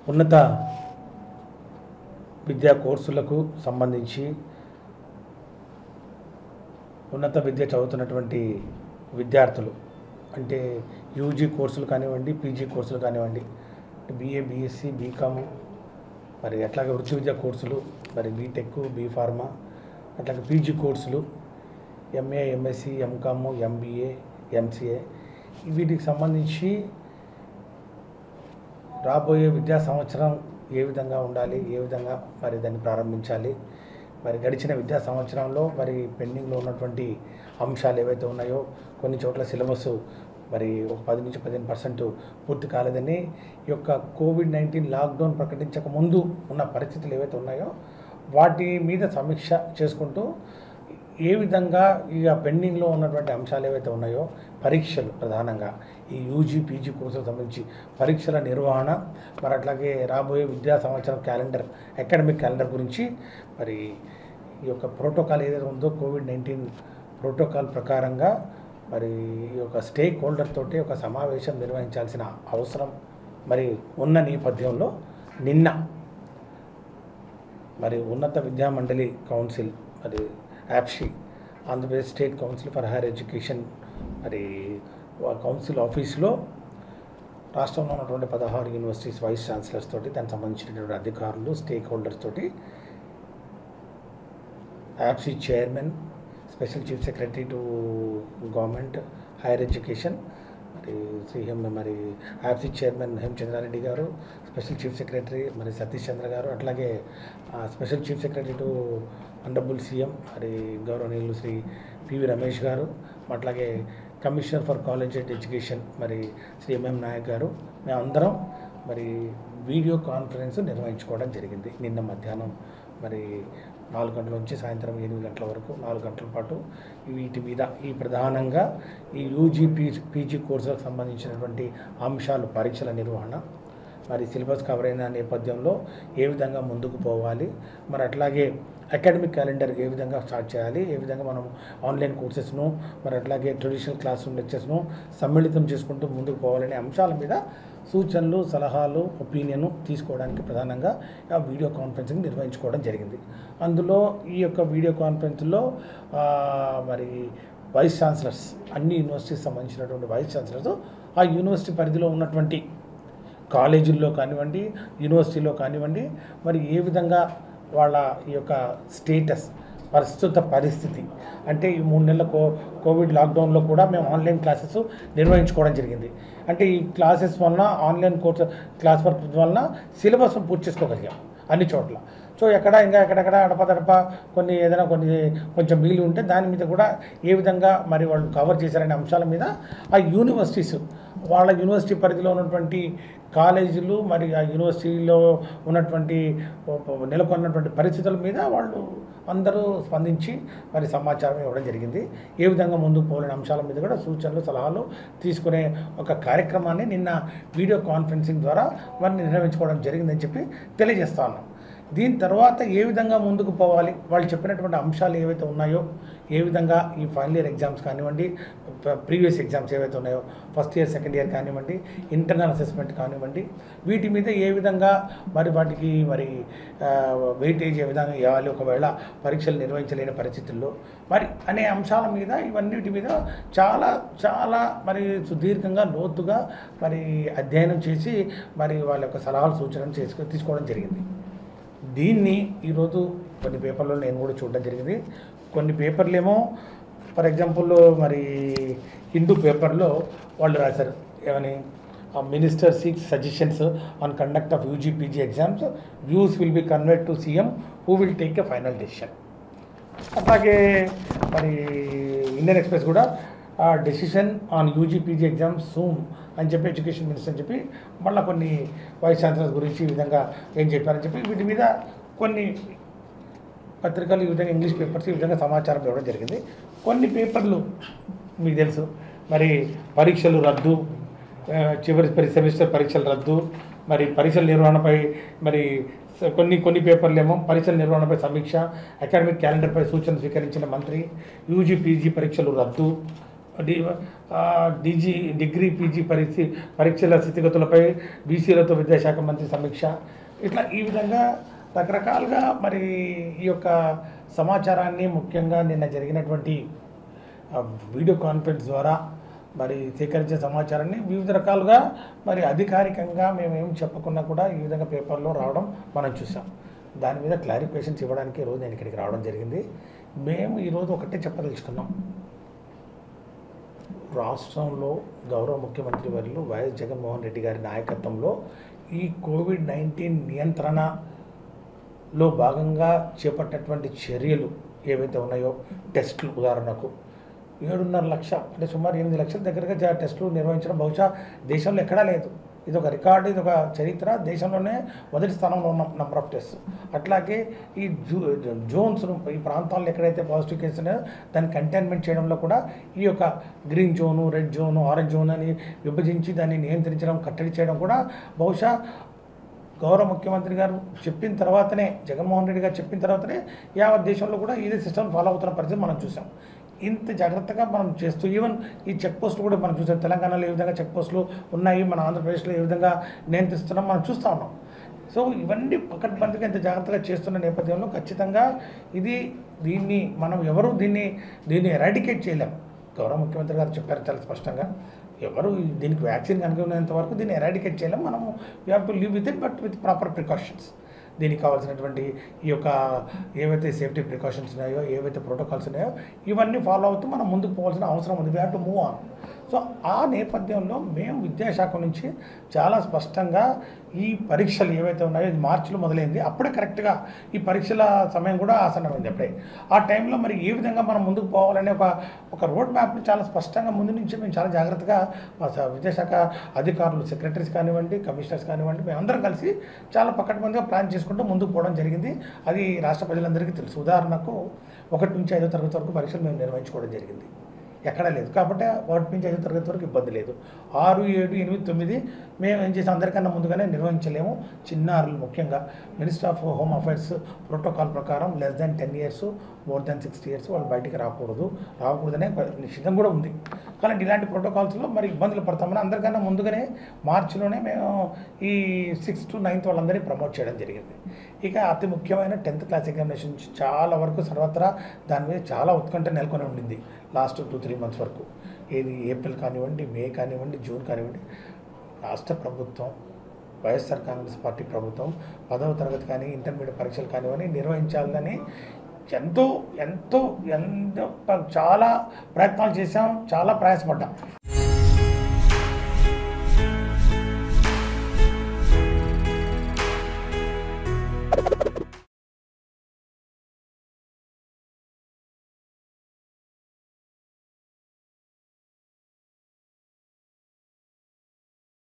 ఉన్నత విద్యా కోర్సులకు సంబంధించి ఉన్నత విద్య చదువుతున్నటువంటి విద్యార్థులు అంటే యూజీ కోర్సులు కానివ్వండి పీజీ కోర్సులు కానివ్వండి బీఏ బీఎస్సీ బీకామ్ మరి అట్లాగే వృత్తి విద్యా కోర్సులు మరి బీటెక్ బీ ఫార్మా అట్లాగే పీజీ కోర్సులు MA MSc MCom MBA MCA వీటికి సంబంధించి రాబోయే విద్యా సంవత్సరం ఏ విధంగా ఉండాలి ఏ విధంగా మరి దాన్ని ప్రారంభించాలి మరి గడిచిన విద్యా సంవత్సరంలో మరి పెండింగ్లో ఉన్నటువంటి అంశాలు ఏవైతే ఉన్నాయో కొన్ని చోట్ల సిలబస్ మరి ఒక పది నుంచి పదిహేను పర్సెంట్ పూర్తి కాలేదని ఈ యొక్క కోవిడ్ నైన్టీన్ లాక్డౌన్ ప్రకటించక ముందు ఉన్న పరిస్థితులు ఏవైతే ఉన్నాయో వాటి మీద సమీక్ష చేసుకుంటూ ఏ విధంగా ఇక పెండింగ్లో ఉన్నటువంటి అంశాలు ఏవైతే ఉన్నాయో పరీక్షలు ప్రధానంగా ఈ యూజీ పీజీ కోర్సులకు సంబంధించి పరీక్షల నిర్వహణ మరి అట్లాగే రాబోయే విద్యా సంవత్సరం క్యాలెండర్ అకాడమిక్ క్యాలెండర్ గురించి మరి ఈ యొక్క ప్రోటోకాల్ ఏదైతే ఉందో కోవిడ్ నైన్టీన్ ప్రోటోకాల్ ప్రకారంగా మరి ఈ యొక్క స్టేక్ హోల్డర్ తోటి ఒక సమావేశం నిర్వహించాల్సిన అవసరం మరి ఉన్న నేపథ్యంలో నిన్న మరి ఉన్నత విద్యా మండలి కౌన్సిల్ మరి యాప్షి Andhra Pradesh state council for higher education మరి వా- కౌన్సిల్ ఆఫీస్లో రాష్ట్రంలో ఉన్నటువంటి పదహారు యూనివర్సిటీస్ వైస్ ఛాన్సలర్స్ తోటి దానికి సంబంధించినటువంటి అధికారులు స్టేక్ హోల్డర్స్ తోటి APSCHE chairman special chief secretary to government higher education మరి శ్రీ హెమ్ మరి యాప్సీ చైర్మన్ హేమచంద్రారెడ్డి గారు స్పెషల్ చీఫ్ సెక్రటరీ మరి సతీష్ చంద్ర గారు అట్లాగే ఆ, special chief secretary to honourable CM మరి గౌరవనీయులు శ్రీ పివి రమేష్ గారు అట్లాగే commissioner for college and education మరి శ్రీ ఎంఎం నాయక్ గారు మేమందరం మరి వీడియో కాన్ఫరెన్స్ నిర్వహించుకోవడం జరిగింది నిన్న మధ్యాహ్నం మరి నాలుగు గంటల నుంచి సాయంత్రం ఎనిమిది గంటల వరకు నాలుగు గంటల పాటు వీటి మీద ఈ ప్రధానంగా ఈ యూజీ పీ పీజీ కోర్సులకు సంబంధించినటువంటి అంశాలు పరీక్షల నిర్వహణ మరి సిలబస్ కవర్ అయిన నేపథ్యంలో ఏ విధంగా ముందుకు పోవాలి మరి అట్లాగే అకాడమిక్ క్యాలెండర్ ఏ విధంగా స్టార్ట్ చేయాలి ఏ విధంగా మనం ఆన్లైన్ కోర్సెస్ను మరి అట్లాగే ట్రెడిషనల్ క్లాస్ రూమ్ లెక్చర్స్ను సమ్మిళితం చేసుకుంటూ ముందుకు పోవాలనే అంశాల మీద సూచనలు సలహాలు ఒపీనియన్ తీసుకోవడానికి ప్రధానంగా ఆ వీడియో కాన్ఫరెన్సింగ్ నిర్వహించుకోవడం జరిగింది అందులో ఈ యొక్క వీడియో కాన్ఫరెన్స్లో ఆ, మరి వైస్ ఛాన్సలర్స్ అన్ని యూనివర్సిటీకి సంబంధించినటువంటి వైస్ ఛాన్సలర్స్ ఆ యూనివర్సిటీ పరిధిలో ఉన్నటువంటి కాలేజీల్లో కానివ్వండి యూనివర్సిటీలో కానివ్వండి మరి ఏ విధంగా వాళ్ళ ఈ యొక్క స్టేటస్ ప్రస్తుత పరిస్థితి అంటే ఈ మూడు నెలల కో కోవిడ్ లాక్డౌన్లో కూడా మేము ఆన్లైన్ క్లాసెస్ నిర్వహించుకోవడం జరిగింది అంటే ఈ క్లాసెస్ వలన ఆన్లైన్ కోర్స్ క్లాస్ వర్క్ వలన సిలబస్ను పూర్తి చేసుకోగలిగాం అన్ని చోట్ల సో ఎక్కడ ఇంకా ఎక్కడెక్కడ అడపదడప కొన్ని ఏదైనా కొన్ని కొంచెం మిగిలి ఉంటే దాని మీద కూడా ఏ విధంగా మరి వాళ్ళు కవర్ చేశారనే అంశాల మీద ఆ యూనివర్సిటీస్ వాళ్ళ యూనివర్సిటీ పరిధిలో ఉన్నటువంటి కాలేజీలు మరి ఆ యూనివర్సిటీలో ఉన్నటువంటి నెలకొన్నటువంటి పరిస్థితుల మీద వాళ్ళు అందరూ స్పందించి మరి సమాచారం ఇవ్వడం జరిగింది ఏ విధంగా ముందుకు పోలేని అంశాల మీద కూడా సూచనలు సలహాలు తీసుకునే ఒక కార్యక్రమాన్ని నిన్న వీడియో కాన్ఫరెన్సింగ్ ద్వారా వారిని నిర్వహించుకోవడం జరిగిందని చెప్పి తెలియజేస్తా ఉన్నాం దీని తర్వాత ఏ విధంగా ముందుకు పోవాలి వాళ్ళు చెప్పినటువంటి అంశాలు ఏవైతే ఉన్నాయో ఏ విధంగా ఈ ఫైనల్ ఇయర్ ఎగ్జామ్స్ కానివ్వండి ప్రీవియస్ ఎగ్జామ్స్ ఏవైతే ఉన్నాయో ఫస్ట్ ఇయర్ సెకండ్ ఇయర్ కానివ్వండి ఇంటర్నల్ అసెస్మెంట్ కానివ్వండి వీటి మీద ఏ విధంగా మరి వాటికి మరి వెయిటేజ్ ఏ విధంగా ఇవ్వాలి ఒకవేళ పరీక్షలు నిర్వహించలేని పరిస్థితుల్లో మరి అనే అంశాల మీద ఇవన్నిటి మీద చాలా చాలా మరి సుదీర్ఘంగా లోతుగా మరి అధ్యయనం చేసి మరి వాళ్ళ యొక్క సలహాలు సూచనలు చేసుకొని తీసుకోవడం జరిగింది దీన్ని ఈరోజు కొన్ని పేపర్లో నేను కూడా చూడడం జరిగింది కొన్ని పేపర్లేమో ఫర్ ఎగ్జాంపుల్ మరి హిందూ పేపర్లో వాళ్ళు రాశారు ఏమని minister seeks suggestions on conduct of UG PG exams views will be convert to CM who will take a final decision అట్లాగే మరి ఇండియన్ ఎక్స్ప్రెస్ కూడా ఆ decision on UG PG exams soon అని చెప్పి ఎడ్యుకేషన్ మినిస్టర్ అని చెప్పి మళ్ళీ కొన్ని వైస్ ఛాన్సలర్స్ గురించి ఈ విధంగా ఏం చెప్పారని చెప్పి వీటి మీద కొన్ని పత్రికలు ఈ విధంగా ఇంగ్లీష్ పేపర్స్ ఈ విధంగా సమాచారం ఇవ్వడం జరిగింది కొన్ని పేపర్లు మీకు తెలుసు మరి పరీక్షలు రద్దు ఆ, చివరి పరి సెమిస్టర్ పరీక్షలు రద్దు మరి పరీక్షల నిర్వహణపై మరి స- కొన్ని కొన్ని పేపర్లు ఏమో పరీక్షల నిర్వహణపై సమీక్ష అకాడమిక్ క్యాలెండర్పై సూచనలు స్వీకరించిన మంత్రి యూజీ పీజీ పరీక్షలు రద్దు డి ఆ, డిజీ డిగ్రీ పీజీ పరీక్ష పరీక్షల స్థితిగతులపై బీసీలతో విద్యాశాఖ మంత్రి సమీక్ష ఇట్లా ఈ విధంగా రకరకాలుగా మరి ఈ యొక్క సమాచారాన్ని ముఖ్యంగా నిన్న జరిగినటువంటి ఆ, వీడియో కాన్ఫరెన్స్ ద్వారా మరి సేకరించిన సమాచారాన్ని వివిధ రకాలుగా మరి అధికారికంగా మేము ఏం చెప్పకున్నా కూడా ఈ విధంగా పేపర్లో రావడం మనం చూసాం దాని మీద క్లారిఫికేషన్స్ ఇవ్వడానికి ఈరోజు నేను ఇక్కడికి రావడం జరిగింది మేము ఈరోజు ఒకటే చెప్పదలుచుకున్నాం రాష్ట్రంలో గౌరవ ముఖ్యమంత్రి వర్యులు వైఎస్ జగన్మోహన్ రెడ్డి గారి నాయకత్వంలో ఈ కోవిడ్ నైన్టీన్ నియంత్రణలో భాగంగా చేపట్టినటువంటి చర్యలు ఏవైతే ఉన్నాయో టెస్టులు ఉదాహరణకు ఏడున్నర లక్ష అంటే సుమారు ఎనిమిది లక్షల దగ్గరగా జా- టెస్టులు నిర్వహించడం బహుశా దేశంలో ఎక్కడా లేదు ఇది ఒక రికార్డు ఇది ఒక చరిత్ర దేశంలోనే మొదటి స్థానంలో ఉన్న నెంబర్ ఆఫ్ టెస్ట్ అట్లాగే ఈ జూ జోన్స్ ఈ ప్రాంతాల్లో ఎక్కడైతే పాజిటివ్ కేసు ఉన్నాయో దాన్ని కంటైన్మెంట్ చేయడంలో కూడా ఈ యొక్క green zone red zone orange zone అని విభజించి దాన్ని నియంత్రించడం కట్టడి చేయడం కూడా బహుశా గౌరవ ముఖ్యమంత్రి గారు చెప్పిన తర్వాతనే జగన్మోహన్ రెడ్డి గారు చెప్పిన తర్వాతనే యావత్ దేశంలో కూడా ఇదే సిస్టమ్ ఫాలో అవుతున్న పరిస్థితి మనం చూసాం ఇంత జాగ్రత్తగా మనం చేస్తూ ఈవెన్ ఈ చెక్ పోస్టులు కూడా మనం చూసాం తెలంగాణలో ఏ విధంగా చెక్ పోస్టులు ఉన్నాయి మన ఆంధ్రప్రదేశ్లో ఏ విధంగా నియంత్రిస్తున్నాం మనం చూస్తూ ఉన్నాం సో ఇవన్నీ పకడ్బందీగా ఇంత జాగ్రత్తగా చేస్తున్న నేపథ్యంలో ఖచ్చితంగా ఇది దీన్ని మనం ఎవరు దీన్ని దీన్ని ఎరాడికేట్ చేయలేం గౌరవ ముఖ్యమంత్రి గారు చెప్పారు చాలా స్పష్టంగా ఎవరు దీనికి వ్యాక్సిన్ కనుగొనేంత వరకు దీన్ని ఎరాడికేట్ చేయలేం మనము we have to live with it but with proper precautions దీనికి కావాల్సినటువంటి ఈ యొక్క ఏవైతే సేఫ్టీ ప్రికాషన్స్ ఉన్నాయో ఏవైతే ప్రోటోకాల్స్ ఉన్నాయో ఇవన్నీ ఫాలో అవుతూ మనం ముందుకు పోవాల్సిన అవసరం ఉంది we have to move on so ఆ నేపథ్యంలో మేము విద్యాశాఖ నుంచి చాలా స్పష్టంగా ఈ పరీక్షలు ఏవైతే ఉన్నాయో ఇది మార్చిలో మొదలైంది అప్పుడే కరెక్ట్గా ఈ పరీక్షల సమయం కూడా ఆసన్నమైంది అప్పుడే ఆ టైంలో మరి ఏ విధంగా మనం ముందుకు పోవాలనే ఒక ఒక రోడ్ మ్యాప్ని చాలా స్పష్టంగా ముందు నుంచి మేము చాలా జాగ్రత్తగా మా స- విద్యాశాఖ అధికారులు సెక్రటరీస్ కానివ్వండి కమిషనర్స్ కానివ్వండి మేము అందరం కలిసి చాలా పకడ్బందీగా ప్లాన్ చేసుకుంటూ ముందుకు పోవడం జరిగింది అది రాష్ట్ర ప్రజలందరికీ తెలుసు ఉదాహరణకు ఒకటి నుంచి ఐదో తరగతి వరకు పరీక్షలు మేము నిర్వహించుకోవడం జరిగింది ఎక్కడా లేదు కాబట్టి ఒకటి నుంచి ఐదో తరగతి వరకు ఇబ్బంది లేదు ఆరు ఏడు ఎనిమిది తొమ్మిది మేము ఏం చేసాం అందరికన్నా ముందుగానే నిర్వహించలేము చిన్నారులు ముఖ్యంగా minister of home affairs protocol ప్రకారం less than ten years more than sixty years వాళ్ళు బయటికి రాకూడదు రాకూడదనే నిషిద్ధం కూడా ఉంది కానీ ఇలాంటి ప్రోటోకాల్స్లో మరి ఇబ్బందులు పడతామని అందరికన్నా ముందుగానే మార్చిలోనే మేము ఈ సిక్స్త్ టు నైన్త్ వాళ్ళందరినీ ప్రమోట్ చేయడం జరిగింది ఇక అతి ముఖ్యమైన టెన్త్ క్లాస్ ఎగ్జామినేషన్ నుంచి చాలా వరకు సర్వత్రా దాని మీద చాలా ఉత్కంఠ నెలకొని ఉండింది లాస్ట్ టూ త్రీ మంత్స్ వరకు ఏది ఏప్రిల్ కానివ్వండి మే కానివ్వండి జూన్ కానివ్వండి రాష్ట్ర ప్రభుత్వం వైఎస్ఆర్ కాంగ్రెస్ పార్టీ ప్రభుత్వం పదవ తరగతి కానీ ఇంటర్మీడియట్ పరీక్షలు కానివ్వండి నిర్వహించాలని ఎంతో ఎంతో ఎంతో చాలా ప్రయత్నాలు చేశాం చాలా ప్రయాసపడ్డాం